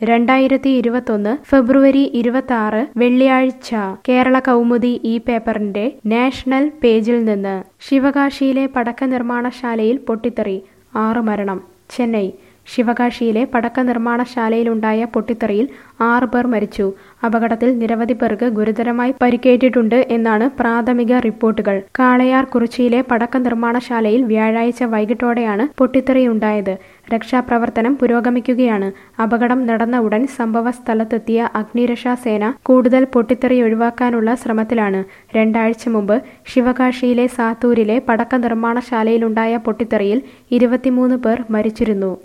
രണ്ടായിരത്തി ഇരുപത്തൊന്ന് ഫെബ്രുവരി ഇരുപത്തി ആറ് വെള്ളിയാഴ്ച കേരള കൗമുദി ഈ പേപ്പറിന്റെ നാഷണൽ പേജിൽ നിന്ന് ശിവകാശിയിലെ പടക്ക നിർമ്മാണശാലയിൽ പൊട്ടിത്തെറി ആറ് മരണം ചെന്നൈ ശിവകാശിയിലെ പടക്ക നിർമ്മാണശാലയിലുണ്ടായ പൊട്ടിത്തെറിയിൽ ആറ് പേർ മരിച്ചു അപകടത്തിൽ നിരവധി പേർക്ക് ഗുരുതരമായി പരിക്കേറ്റിട്ടുണ്ട് എന്നാണ് പ്രാഥമിക റിപ്പോർട്ടുകൾ കാളയാർ കുറിച്ചിയിലെ പടക്ക നിർമ്മാണശാലയിൽ വ്യാഴാഴ്ച വൈകിട്ടോടെയാണ് പൊട്ടിത്തെറിയുണ്ടായത് രക്ഷാപ്രവർത്തനം പുരോഗമിക്കുകയാണ് അപകടം നടന്ന ഉടൻ സംഭവ സ്ഥലത്തെത്തിയ അഗ്നിരക്ഷാ സേന കൂടുതൽ പൊട്ടിത്തെറി ഒഴിവാക്കാനുള്ള ശ്രമത്തിലാണ് രണ്ടാഴ്ച മുമ്പ് ശിവകാശിയിലെ സാത്തൂരിലെ പടക്ക നിർമ്മാണശാലയിലുണ്ടായ പൊട്ടിത്തെറിയിൽ ഇരുപത്തിമൂന്ന് പേർ മരിച്ചിരുന്നു